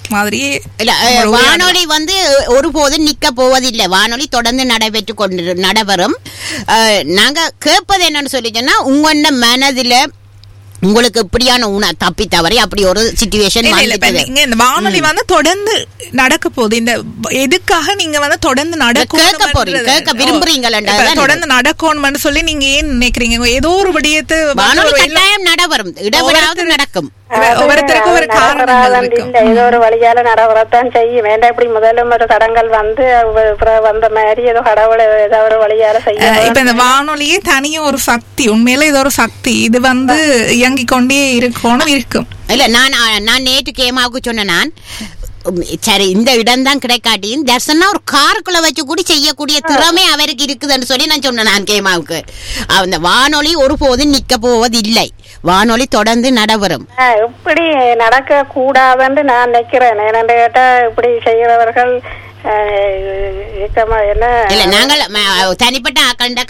மாதிரி இல்ல அஹ், வானொலி வந்து ஒருபோதும் நிக்க போவதில்லை வானொலி தொடர்ந்து நடைபெற்று கொண்டு நடைபெறும் அஹ், நாங்க கேட்பது என்னன்னு சொல்லி சொன்னா உங்களோட மனதுல உங்களுக்கு இப்படியான உண தப்பி தவறி அப்படி ஒரு சுச்சுவேஷன் இல்ல, இல்ல, இப்ப நீங்க இந்த வானொலி வந்து தொடர்ந்து நடக்க போகுது இந்த எதுக்காக நீங்க வந்து தொடர்ந்து கேட்க போறீங்க, கேட்க விரும்புறீங்களான்றதுதான் நடக்கணும் தொடர்ந்து நடக்கணும்னு சொல்லி நீங்க ஏன் நினைக்கிறீங்க ஏதோ ஒரு விடயத்தை வந்து வானொலி ஒரு எல்லா- கட்டாயம் நடைபெறும் இடவிடாவது நடக்கும் ஒவ்வொருத்தருக்கும் ஒரு காரணங்கள் நடவராதன் இருக்கும் இல்ல ஏதோ ஒரு வழியால நடவரத்தான் செய்யும் வேண்டாம் இப்படி முதல்ல ஒரு தடங்கள் வந்து அப்புறம் வந்த மாதிரி ஏதோ கடவுளை ஏதோ ஒரு வழியால அஹ், செய்ய இப்ப இந்த வானொலியே தனியா ஒரு சக்தி உண்மையில இது ஒரு சக்தி இது வந்து இயங்கிக் கொண்டே இருக்கணும் இருக்கும் இல்ல நான் நான் நேற்று கேமாவுக்கு சொன்னேன் நான் உம், சரி இந்த இடம் தான் கிடைக்காட்டியும் தர்சனா ஒரு காருக்குள்ள வச்சு கூட செய்யக்கூடிய திறமை அவருக்கு இருக்குதுன்னு சொல்லி நான் சொன்னேன் நான் கேமாவுக்கு அந்த வானொலி ஒருபோதும் நிக்க போவதில்லை வானொலி தொடர்ந்து நடைபெறும் ஆஹ், இப்படி நடக்க கூடாதுன்னு நான் நினைக்கிறேன் என்னன்னு கேட்டா இப்படி செய்கிறவர்கள் ஆஹ், இயக்கமா என்ன இல்ல நாங்கள் ம, தனிப்பட்ட ஆக்கண்ட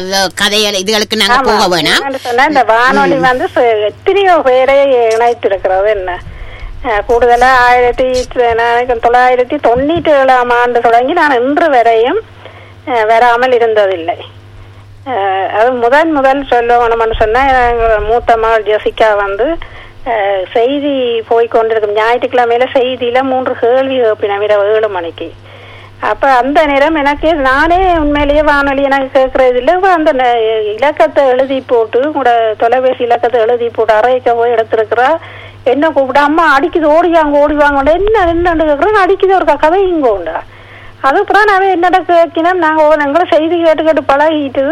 கதைகள் இதுகளுக்கு நாங்க ஆமா. போக வேணாம் என்னன்னு சொன்னா இந்த வானொலி வந்து ச- எத்தனையோ பேரை இணைத்திருக்கிறது என்ன அஹ் கூடுதலா ஆயிரத்தி த- நான் தொள்ளாயிரத்தி தொண்ணூற்றி ஏழாம் ஆண்டு தொடங்கி நான் இன்று வரையும் அஹ், வராமல் இருந்ததில்லை அஹ், அது முதன் முதல் சொல்லணும்னு சொன்னா எங்க மூத்த மகள் ஜெசிகா வந்து அஹ், செய்தி போய் கொண்டிருக்கும் ஞாயிற்றுக்கிழமையில செய்தியில மூன்று கேள்வி கேட்பினேன் இரவு ஏழு மணிக்கு அப்ப அந்த நேரம் எனக்கு நானே உண்மையிலேயே வானொலி எனக்கு கேட்கறது இல்லை அந்த ந- இலக்கத்தை எழுதி போட்டு கூட தொலைபேசி இலக்கத்தை எழுதி போட்டு அறைக்க போய் எடுத்திருக்கிறா என்ன கூப்பிட்டு அம்மா அடிக்குது ஓடிவாங்க ஓடிவாங்க என்ன என்னன்னு கேட்குறேன் அடிக்குது ஒரு கதை இங்க உண்டா அதுக்கப்புறம் நான் என்னடா கேட்கினோம் நாங்கள் ஓ எங்களை செய்தி கேட்டு கேட்டு பழகிட்டு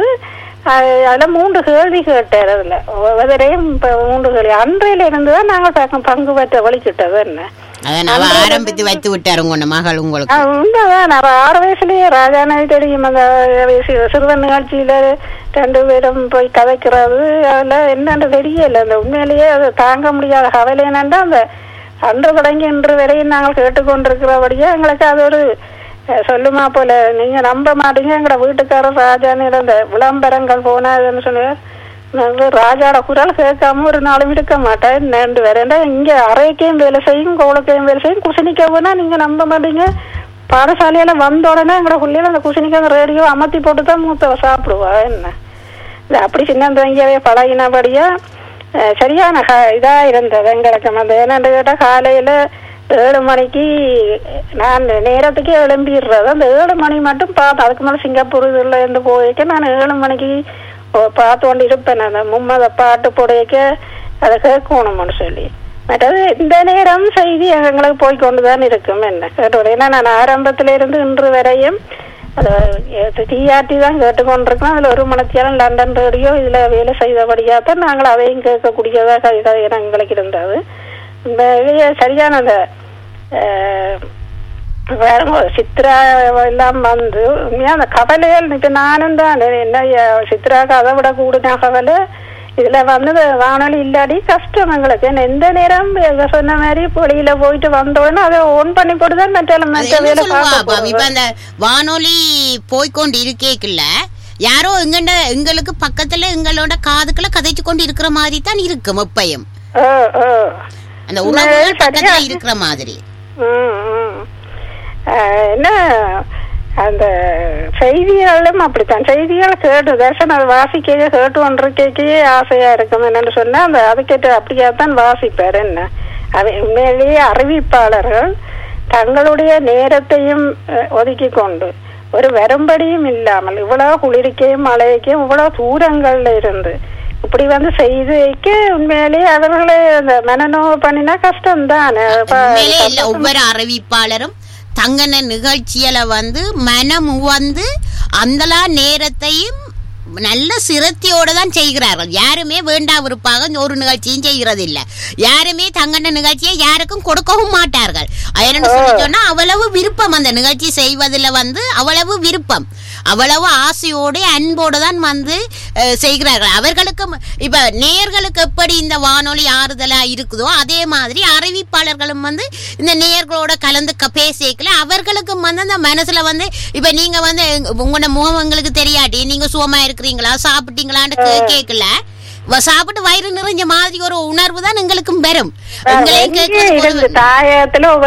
அஹ் அதுல மூன்று கேள்வி கேட்டார் அதுல ஒவ்வொருவரையும் இப்ப மூன்று கேள்வி அன்றையில இருந்து தான் நாங்கள் பக்கம் பங்கு பெற்ற வழிகிட்டது என்ன அதை நான் ஆரம்பித்து வைத்து விட்டாரு உங்க மகள் உங்களுக்கு ஆ, உண்மைதான் நான் ஆறு வயசுலயே ராஜானை தெரியும் அந்த சி- சிறுவன் நிகழ்ச்சியில ரெண்டு பேரும் போய் கதைக்கிறது அதுல என்னன்னு தெரியல அந்த உண்மையிலேயே அது தாங்க முடியாத கவலை என்னன்னா அந்த அன்று தொடங்கி இன்று வரையும் நாங்கள் கேட்டுக்கொண்டிருக்கிறபடியே எங்களுக்கு அது ஒரு அஹ், சொல்லுமா போல நீங்க நம்ப மாட்டீங்க எங்கட வீட்டுக்காரர் ராஜான்னு அந்த விளம்பரங்கள் போனாதுன்னு சொல்லுவார் நாங்க ராஜாட குரல் கேட்காம ஒரு நாளும் இருக்க மாட்டேன் நேண்டு வரேன்டா இங்க அறைக்கையும் வேலை செய்யும் கோலக்கையும் வேலை செய்யும் குசினிக்க போனா நீங்க நம்ப மாட்டீங்க பாடசாலையில வந்த உடனே எங்கட பிள்ளைல அந்த குசினிக்க ரேடியோ அமர்த்தி போட்டு தான் மூத்தவ சாப்பிடுவா என்ன இது அப்படி சின்ன தங்கியவே பழகினபடியா அஹ், சரியான க- இதா இருந்தது எங்களுக்கு அந்த என்னன்னு கேட்டா காலையில ஏழு மணிக்கு நான் நேரத்துக்கே எழும்பிடுறது அந்த ஏழு மணி மட்டும் பார்த்து அதுக்கு மேலே சிங்கப்பூர் இதில் இருந்து போய்க்க நான் ஏழு மணிக்கு ஓ- பார்த்து கொண்டு இருப்பேன் அந்த மும்மத பாட்டு போடையக்க அதை கேட்கணும்னு சொல்லி மற்றது இந்த நேரம் செய்தி எங்களுக்கு போய் கொண்டு தான் இருக்கும் என்ன கேட்டோட ஏன்னா நான் ஆரம்பத்துல இருந்து இன்று வரையும் அது டிஆர்டி தான் கேட்டுக்கொண்டிருக்கோம் அதுல ஒரு மணித்தியாலும் லண்டன் ரேடியோ இதுல வேலை செய்தபடியாக தான் நாங்கள் அதையும் கேட்கக்கூடியதா கதை கதை எங்களுக்கு இருந்தது இந்த இது சரியான அந்த அஹ், வேற ஒரு சித்ரா எல்லாம் வந்து உண்மையா அந்த கவலைகள் இப்ப நானும் தான் என்ன ஐயா, சித்ராக்கு அதை விட கூடுதா கவலை இதுல வந்து வானொலி இல்லாடி கஷ்டம் எங்களுக்கு ஏன்னா எந்த நேரம் இவ சொன்ன மாதிரி வெளியில போயிட்டு வந்த உடனே அதை ஓன் பண்ணி போட்டு தான் மற்ற அது மற்ற என்ன வேலை சொல்லுவா பார்க்க அப்ப இப்ப போறது. அந்த வானொலி போய்க்கொண்டு இருக்கேக்குள்ள யாரோ எங்கண்ட எங்களுக்கு பக்கத்துல எங்களோட காதுக்குள்ள கதைச்சு கொண்டு இருக்கிற மாதிரி தான் இருக்கும் எப்பயும் ஆ, ஆ. அந்த உறவுகள் பக்கத்துல சரியா. இருக்கிற மாதிரி ம், ம். அஹ், என்ன அந்த செய்திகளும் அப்படித்தான் செய்திகள் கேட்டு தர்ஷன் அது வாசிக்க கேட்டு ஒன்றிருக்கே ஆசையா இருக்கும் என்னன்னு சொன்னா அந்த அதுக்கேற்ற அப்படியே தான் வாசிப்பார் என்ன அவை உண்மையிலேயே அறிவிப்பாளர்கள் தங்களுடைய நேரத்தையும் அஹ், ஒதுக்கி கொண்டு ஒரு வரும்படியும் இல்லாமல் இவ்வளவு குளிர்க்கையும் மழைக்கும் இவ்வளவு தூரங்கள்ல இருந்து இப்படி வந்து செய்து வைக்க உண்மையிலேயே அவர்களே அந்த மனநோவு பண்ணினா கஷ்டம் தான் உண்மையிலே இல்ல ஒவ்வொரு அறிவிப்பாளரும் தங்கன நிகழ்ச்சியில வந்து மனம் வந்து அந்தலா நேரத்தையும் நல்ல சிரத்தையோட தான் செய்கிறார்கள் யாருமே வேண்டா விருப்பாக ஒரு நிகழ்ச்சியும் செய்கிறது இல்ல யாருமே தங்கன நிகழ்ச்சியை யாருக்கும் கொடுக்கவும் மாட்டார்கள் என்னன்னு சொல்லி சொன்னா அவ்வளவு விருப்பம் அந்த நிகழ்ச்சி செய்வதில் வந்து அவ்வளவு விருப்பம் அவ்வளவு ஆசையோடு அன்போடு தான் வந்து அஹ், செய்கிறார்கள் அவர்களுக்கு ம- இப்ப நேயர்களுக்கு எப்படி இந்த வானொலி ஆறுதலா இருக்குதோ அதே மாதிரி அறிவிப்பாளர்களும் வந்து இந்த நேயர்களோட கலந்து க- பேசிக்கல அவர்களுக்கும் வந்து அந்த மனசுல வந்து இப்ப நீங்க வந்து எங்க- உங்களோட முகம் உங்களுக்கு தெரியாட்டி நீங்க சுகமா இருக்கிறீங்களா சாப்பிட்டீங்களான்னு கே- கேட்கல வ- சாப்பிட்டு வயிறு நிறைஞ்ச மாதிரி ஒரு உணர்வு தான் எங்களுக்கும் வரும் உங்களே எங்கே கேட்கறது இருந்து தாயத்துல